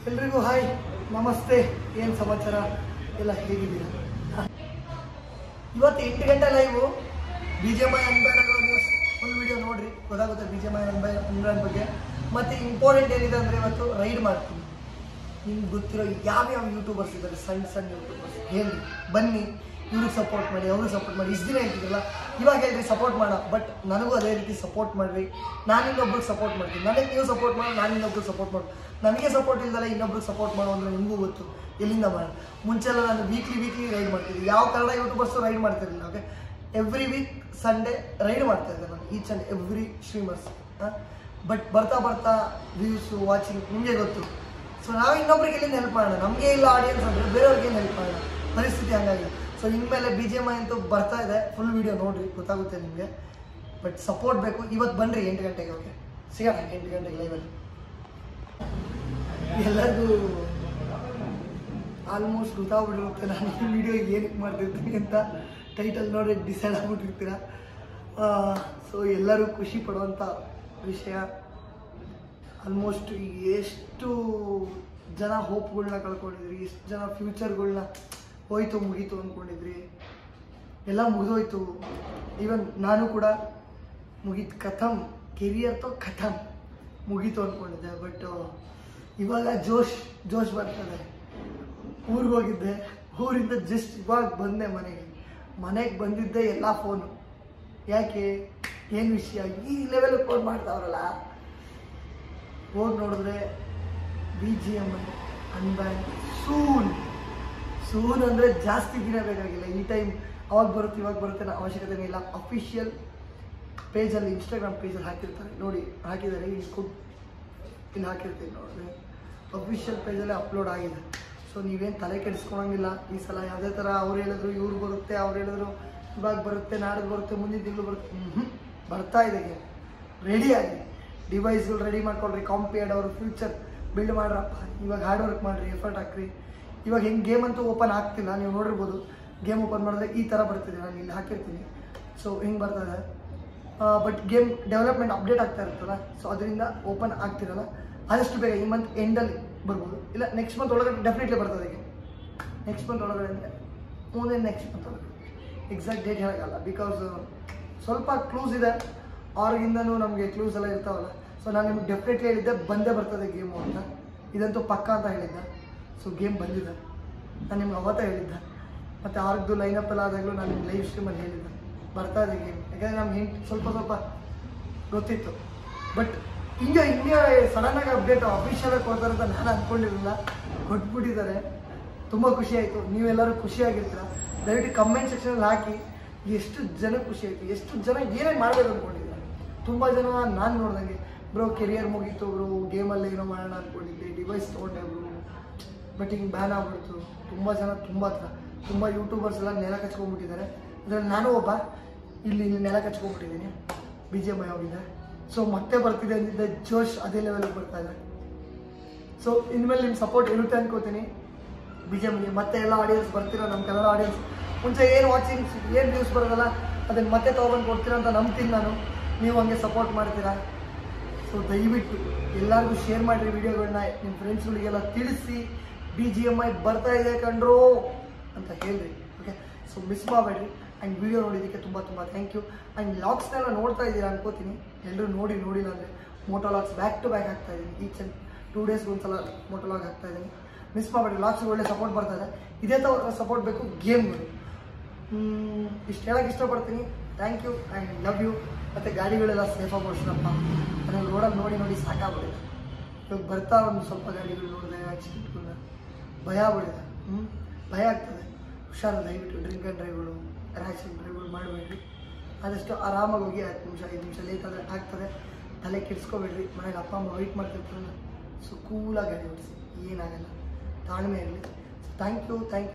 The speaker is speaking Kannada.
ಎಲ್ರಿಗೂ ಹಾಯ್ ನಮಸ್ತೆ ಏನು ಸಮಾಚಾರ ಎಲ್ಲ ಹೇಗಿದ್ದೀರಾ ಹ. ಇವತ್ತು ಎಂಟು ಗಂಟೆ live B G M I unban ಆಗೋ ನ್ಯೂಸ್ ಫುಲ್ ವಿಡಿಯೋ ನೋಡ್ರಿ ಗೊತ್ತಾಗುತ್ತೆ B G M I unban unban ಬಗ್ಗೆ ಮತ್ತು ಇಂಪಾರ್ಟೆಂಟ್ ಏನಿದೆ ಅಂದರೆ ಇವತ್ತು ರೈಡ್ ಮಾಡ್ತೀನಿ ನಿಮ್ಗೆ ಗೊತ್ತಿರೋ ಯಾವ್ಯಾವ ಯೂಟ್ಯೂಬರ್ಸ್ ಇದ್ದಾರೆ ಸಣ್ಣ ಸಣ್ಣ ಯೂಟ್ಯೂಬರ್ಸ್ ಹೇಳಿ ಬನ್ನಿ ಇವ್ರಿಗೆ ಸಪೋರ್ಟ್ ಮಾಡಿ ಅವ್ರಿಗೆ ಸಪೋರ್ಟ್ ಮಾಡಿ ಇಷ್ಟು ದಿನ ಹೇಳ್ತಿದ್ರಲ್ಲ ಇವಾಗ ಹೇಳ್ರಿ ಸಪೋರ್ಟ್ ಮಾಡ ಬಟ್ ನನಗೂ ಅದೇ ರೀತಿ ಸಪೋರ್ಟ್ ಮಾಡಿರಿ ನಾನು ಇನ್ನೊಬ್ರಿಗೆ ಸಪೋರ್ಟ್ ಮಾಡ್ತೀನಿ ನನಗೆ ನೀವು ಸಪೋರ್ಟ್ ಮಾಡೋ ನಾನು ಇನ್ನೊಬ್ರಿಗೆ ಸಪೋರ್ಟ್ ಮಾಡು ನನಗೆ ಸಪೋರ್ಟ್ ಇಲ್ದಲ್ಲ ಇನ್ನೊಬ್ರಿಗೆ ಸಪೋರ್ಟ್ ಮಾಡೋ ಅಂದರೆ ನಿಮಗೂ ಗೊತ್ತು ಎಲ್ಲಿಂದ ಮಾಡೋಣ ಮುಂಚೆಲ್ಲ ನಾನು ವೀಕ್ಲಿ ವೀಕ್ಲಿ ರೈಡ್ ಮಾಡ್ತಿದ್ದೆ ಯಾವ ಕನ್ನಡ ಯೂಟ್ಯೂಬರ್ಸು ರೈಡ್ ಮಾಡ್ತಿರಲಿಲ್ಲ okay every week Sunday ride ಮಾಡ್ತಾ ಇದ್ದೆ ನಾನು each and every streamers but ಬರ್ತಾ ಬರ್ತಾ ವ್ಯೂಸು ವಾಚಿಂಗ್ ನಿಮಗೆ ಗೊತ್ತು ಸೊ ನಾವು ಇನ್ನೊಬ್ರಿಗೆ ಎಲ್ಲಿಂದ ಹೆಲ್ಪ್ ಮಾಡೋಣ ನಮಗೆ ಇಲ್ಲ ಆಡಿಯನ್ಸ್ ಅಂದರೆ ಬೇರೆಯವ್ರಿಗೆ ಹೆಲ್ಪ್ ಮಾಡೋಣ ಪರಿಸ್ಥಿತಿ ಹಂಗಾಗಿದೆ ಸೊ ಇನ್ಮೇಲೆ ಬಿ ಜಿ ಎಮ್ ಐ ಅಂತೂ ಬರ್ತಾ ಇದೆ ಫುಲ್ ವಿಡಿಯೋ ನೋಡ್ರಿ ಗೊತ್ತಾಗುತ್ತೆ ನಿಮಗೆ ಬಟ್ ಸಪೋರ್ಟ್ ಬೇಕು ಇವತ್ತು ಬನ್ನಿರಿ ಎಂಟು ಗಂಟೆಗೆ ಓಕೆ ಸಿಗೋಣ ಎಂಟು ಗಂಟೆಗೆ ಲೈವಲ್ಲಿ ಎಲ್ಲರಿಗೂ ಆಲ್ಮೋಸ್ಟ್ ಗೊತ್ತಾಗ್ಬಿಟ್ಟಿರುತ್ತೆ ನಾನು ಈ ವಿಡಿಯೋ ಏನಕ್ಕೆ ಮಾಡ್ತಿರ್ತೀನಿ ಅಂತ ಟೈಟಲ್ ನೋಡಿ ಡಿಸೈಡ್ ಆಗ್ಬಿಟ್ಟಿರ್ತೀರ ಸೊ ಎಲ್ಲರೂ ಖುಷಿ ಪಡುವಂಥ ವಿಷಯ ಆಲ್ಮೋಸ್ಟ್ ಎಷ್ಟು ಜನ ಹೋಪ್ಗಳ್ನ ಕಳ್ಕೊಂಡಿದ್ರಿ ಎಷ್ಟು ಜನ ಫ್ಯೂಚರ್ಗಳ್ನ ಹೋಯ್ತು ಮುಗೀತು ಅಂದ್ಕೊಂಡಿದ್ರಿ ಎಲ್ಲ ಮುಗಿದೋಯ್ತು ಈವನ್ ನಾನು ಕೂಡ ಮುಗೀತು ಕಥಮ್ ಕೆರಿಯರ್ ತೋ ಕಥಮ್ ಮುಗೀತು ಅಂದ್ಕೊಂಡಿದ್ದೆ ಬಟ್ ಇವಾಗ ಜೋಶ್ ಜೋಶ್ ಬರ್ತದೆ ಊರಿಗೆ ಹೋಗಿದ್ದೆ ಊರಿಂದ ಜಸ್ಟ್ ಇವಾಗ ಬಂದೆ ಮನೆಗೆ ಮನೆಗೆ ಬಂದಿದ್ದೆ ಎಲ್ಲ ಫೋನು ಯಾಕೆ ಏನು ವಿಷಯ ಈ ಲೆವೆಲ್ ಫೋನ್ ಮಾಡ್ತಾವ್ರಲ್ಲ ಹೋಗಿ ನೋಡಿದ್ರೆ B G M unban soon soon ಅಂದರೆ ಜಾಸ್ತಿ ದಿನ ಬೇಕಾಗಿಲ್ಲ ಈ ಟೈಮ್ ಅವಾಗ ಬರುತ್ತೆ ಇವಾಗ ಬರುತ್ತೆ ಅನ್ನೋ ಅವಶ್ಯಕತೆನೇ ಇಲ್ಲ ಅಫಿಷಿಯಲ್ ಪೇಜಲ್ಲಿ ಇನ್ಸ್ಟಾಗ್ರಾಮ್ ಪೇಜಲ್ಲಿ ಹಾಕಿರ್ತಾರೆ ನೋಡಿ ಹಾಕಿದ್ದಾರೆ ಇಲ್ಲಿ ಕೊಡ್ ಇಲ್ಲಿ ಹಾಕಿರ್ತೀನಿ ನೋಡಿದ್ರೆ ಅಫಿಷಿಯಲ್ ಪೇಜಲ್ಲೇ ಅಪ್ಲೋಡ್ ಆಗಿದೆ ಸೊ ನೀವೇನು ತಲೆ ಕೆಡಿಸ್ಕೊಳಂಗಿಲ್ಲ ಈ ಸಲ ಯಾವುದೇ ಥರ ಅವ್ರು ಹೇಳಿದ್ರು ಇವ್ರು ಬರುತ್ತೆ ಅವ್ರು ಹೇಳಿದ್ರು ಇವಾಗ ಬರುತ್ತೆ ನಾಡಿದ್ದು ಬರುತ್ತೆ ಮುಂದಿನ ತಿಂಗಳು ಬರುತ್ತೆ ಹ್ಞೂ ಬರ್ತಾ ಇದೆ ಗೇಮ್ ರೆಡಿ ಆಗಿ ಡಿವೈಸ್ಗಳು ರೆಡಿ ಮಾಡ್ಕೊಳ್ರಿ ಕಾಂಪಿಯರ್ಡ್ ಅವ್ರ ಫ್ಯೂಚರ್ ಬಿಲ್ಡ್ ಮಾಡ್ರಪ್ಪ ಇವಾಗ ಹಾರ್ಡ್ ವರ್ಕ್ ಮಾಡಿರಿ ಎಫರ್ಟ್ ಹಾಕ್ರಿ ಇವಾಗ ಹೆಂಗೆ ಗೇಮ್ ಅಂತೂ ಓಪನ್ ಆಗ್ತಿಲ್ಲ ನೀವು ನೋಡಿರ್ಬೋದು ಗೇಮ್ ಓಪನ್ ಮಾಡಿದ್ರೆ ಈ ಥರ ಬರ್ತಿದೆ ನಾನು ಇಲ್ಲಿ ಹಾಕಿರ್ತೀನಿ ಸೊ ಹಿಂಗೆ ಬರ್ತದೆ ಬಟ್ ಗೇಮ್ ಡೆವಲಪ್ಮೆಂಟ್ ಅಪ್ಡೇಟ್ ಆಗ್ತಾ ಇರ್ತಲ್ಲ ಸೊ ಅದರಿಂದ ಓಪನ್ ಆಗ್ತಿರಲ್ಲ ಆದಷ್ಟು ಬೇಗ ಈ ಮಂತ್ ಎಂಡಲ್ಲಿ ಬರ್ಬೋದು ಇಲ್ಲ ನೆಕ್ಸ್ಟ್ ಮಂತ್ ಒಳಗಡೆ ಡೆಫಿನೆಟ್ಲಿ ಬರ್ತದೆ ಗೇಮ್ ನೆಕ್ಸ್ಟ್ ಮಂತ್ ಒಳಗಡೆ ಅಂದರೆ ಮುಂದೆ ನೆಕ್ಸ್ಟ್ ಮಂತ್ ಒಳಗಡೆ ಎಕ್ಸಾಕ್ಟ್ ಡೇಟ್ ಹೇಳೋಕ್ಕಲ್ಲ ಬಿಕಾಸ್ ಸ್ವಲ್ಪ ಕ್ಲೂಸ್ ಇದೆ ಅವ್ರಿಗಿಂದನೂ ನಮಗೆ ಕ್ಲೂಸ್ ಎಲ್ಲ ಇರ್ತಾವಲ್ಲ ಸೊ ನಾನು ನಿಮ್ಗೆ ಡೆಫಿನೆಟ್ಲಿ ಹೇಳಿದ್ದೆ ಬಂದೇ ಬರ್ತದೆ ಗೇಮು ಅಂತ ಇದಂತೂ ಪಕ್ಕ ಅಂತ ಹೇಳಿದ್ದೆ ಸೊ ಗೇಮ್ ಬಂದಿದೆ ನಾನು ನಿಮ್ಗೆ ಅವತ್ತ ಹೇಳಿದ್ದೆ ಮತ್ತು ಅವ್ರದ್ದು ಲೈನಪ್ ಎಲ್ಲ ಆದಾಗಲೂ ನಾನು ನಿಮ್ಗೆ ಲೈವ್ ಸ್ಟ್ರೀಮಲ್ಲಿ ಹೇಳಿದ್ದೆ ಬರ್ತಾ ಇದೆ ಗೇಮ್ ಯಾಕಂದರೆ ನಮ್ಗೆ ಹಿಂಟ್ ಸ್ವಲ್ಪ ಸ್ವಲ್ಪ ಗೊತ್ತಿತ್ತು ಬಟ್ ಹಿಂಗೆ ಹಿಂಗೆ ಸಡನ್ನಾಗಿ ಅಪ್ಡೇಟ್ ಅಫಿಷಿಯಲಾಗಿ ಕೊಡ್ತಾರೆ ಅಂತ ನಾನು ಅಂದ್ಕೊಂಡಿರಲಿಲ್ಲ ಕೊಟ್ಬಿಟ್ಟಿದ್ದಾರೆ ತುಂಬ ಖುಷಿ ಆಯಿತು ನೀವೆಲ್ಲರೂ ಖುಷಿಯಾಗಿರ್ತೀರ ದಯವಿಟ್ಟು ಕಮೆಂಟ್ ಸೆಕ್ಷನಲ್ಲಿ ಹಾಕಿ ಎಷ್ಟು ಜನ ಖುಷಿ ಆಯಿತು ಎಷ್ಟು ಜನ ಏನೇನು ಮಾಡಬೇಕು ಅಂದ್ಕೊಂಡಿದ್ದಾರೆ ತುಂಬ ಜನ ನಾನು ನೋಡ್ದಂಗೆ ಬ್ರೋ ಕೆರಿಯರ್ ಮುಗೀತು ಬ್ರೋ ಗೇಮಲ್ಲಿ ಏನೋ ಮಾಡೋಣ ಅಂದ್ಕೊಂಡಿದ್ದೆ ಡಿವೈಸ್ ತೊಗೊಂಡೆ ಬ್ರೋ ಬಟ್ ಹಿಂಗೆ ಬ್ಯಾನ್ ಆಗ್ಬಿಡ್ತು ತುಂಬ ಜನ ತುಂಬ ಹತ್ರ ತುಂಬ ಯೂಟ್ಯೂಬರ್ಸ್ ಎಲ್ಲ ನೆಲ ಕಚ್ಕೊಂಡ್ಬಿಟ್ಟಿದ್ದಾರೆ ಅದರಲ್ಲಿ ನಾನು ಒಬ್ಬ ಇಲ್ಲಿ ಇಲ್ಲಿ ನೆಲ ಕಚ್ಕೊಂಡ್ಬಿಟ್ಟಿದ್ದೀನಿ ಬಿ ಜೆ ಎಮ್ ಐ ಹೋಗಿದೆ ಸೊ ಮತ್ತೆ ಬರ್ತಿದೆ ಅಂದಿದ್ದೆ ಜೋಶ್ ಅದೇ ಲೆವೆಲ್ಗೆ ಬರ್ತಾ ಇದೆ ಸೊ ಇನ್ಮೇಲೆ ನಿಮ್ಮ ಸಪೋರ್ಟ್ ಇರುತ್ತೆ ಅನ್ಕೋತೀನಿ ಬಿ ಜೆ ಎಮ್ಗೆ ಮತ್ತೆ ಎಲ್ಲ ಆಡಿಯನ್ಸ್ ಬರ್ತೀರಾ ನಮ್ಮ ಕನ್ನಡ ಆಡಿಯನ್ಸ್ ಮುಂಚೆ ಏನು ವಾಚಿಂಗ್ಸ್ ಏನು ವ್ಯೂಸ್ ಬರೋದಲ್ಲ ಅದನ್ನು ಮತ್ತೆ ತೊಗೊಂಡು ಕೊಡ್ತೀರಾ ಅಂತ ನಂಬ್ತೀನಿ ನಾನು ನೀವು ಹಂಗೆ ಸಪೋರ್ಟ್ ಮಾಡ್ತೀರಾ ಸೊ ದಯವಿಟ್ಟು ಎಲ್ಲರಿಗೂ ಶೇರ್ ಮಾಡಿರಿ ವಿಡಿಯೋಗಳನ್ನ ನಿಮ್ಮ ಫ್ರೆಂಡ್ಸ್ಗಳಿಗೆಲ್ಲ ತಿಳಿಸಿ ಬಿ ಜಿ ಎಮ್ ಐ ಬರ್ತಾ ಇದೆ ಕಂಡ್ರೋ ಅಂತ ಹೇಳ್ರಿ ಓಕೆ ಸೊ ಮಿಸ್ ಮಾಡಬೇಡ್ರಿ ಆ್ಯಂಡ್ ವಿಡಿಯೋ ನೋಡಿದ್ದಕ್ಕೆ ತುಂಬ ತುಂಬ ಥ್ಯಾಂಕ್ ಯು ಆ್ಯಂಡ್ ಲಾಗ್ಸ್ನೆಲ್ಲ ನೋಡ್ತಾ ಇದ್ದೀರಾ ಅನ್ಕೋತೀನಿ ಎಲ್ಲರೂ ನೋಡಿ ನೋಡಿಲ್ಲ ಅಂದರೆ motovlogs back to back ಆಗ್ತಾ ಇದ್ದೀನಿ ಈಚ್ ಆ್ಯಂಡ್ ಟೂ ಡೇಸ್ಗೆ ಒಂದು ಸಲ ಮೋಟೋ ಲಾಗ್ ಆಗ್ತಾ ಇದ್ದೀನಿ ಮಿಸ್ ಮಾಡಬೇಡಿ ಲಾಗ್ಸ್ ಒಳ್ಳೆ ಸಪೋರ್ಟ್ ಬರ್ತಾ ಇದೆ ಇದೇ ಥರ ಸಪೋರ್ಟ್ ಬೇಕು ಗೇಮ್ಗಳು ಇಷ್ಟು ಹೇಳಕ್ಕೆ ಇಷ್ಟಪಡ್ತೀನಿ thank you and love you ಮತ್ತು ಗಾಡಿಗಳೆಲ್ಲ ಸೇಫಾಗಿ ಓಡಿಸ್ರಪ್ಪ ನನಗೆ ರೋಡಲ್ಲಿ ನೋಡಿ ನೋಡಿ ಸಾಕಾಗ್ಬಿಟ್ಟಿದೆ ಇವಾಗ ಬರ್ತಾ ಒಂದು ಸ್ವಲ್ಪ ಗಾಡಿಗಳು ನೋಡಿದೆ ಆಕ್ಸಿಡೆಂಟ್ಗಳನ್ನ ಭಯ ಆಗ್ಬಿಟ್ಟಿದೆ ಹ್ಞೂ ಭಯ ಆಗ್ತದೆ ಹುಷಾರು ದಯವಿಟ್ಟು ಡ್ರಿಂಕ್ ಆ್ಯಂಡ್ ಡ್ರೈವ್ಗಳು ರ್ಯಾಶ್ ಡ್ರೈವ್ಗಳು ಮಾಡಬೇಡ್ರಿ ಆದಷ್ಟು ಆರಾಮಾಗಿ ಹೋಗಿ ಹತ್ತು ನಿಮಿಷ ಐದು ನಿಮಿಷ ಲೇಟ್ ಆದರೆ ಆಗ್ತದೆ ತಲೆ ಕೆಡಿಸ್ಕೋಬೇಡ್ರಿ ಮನೇಲಿ ಅಪ್ಪ ಅಮ್ಮ ವೆಯ್ಟ್ ಮಾಡ್ತಿರ್ತಾರಲ್ಲ ಸೊ ಕೂಲಾಗಿ ಗಾಡಿ ಓಡಿಸಿ ಏನಾಗಲ್ಲ ತಾಳ್ಮೆ ಇರಲಿ ಥ್ಯಾಂಕ್ ಯು ಥ್ಯಾಂಕ್ ಯು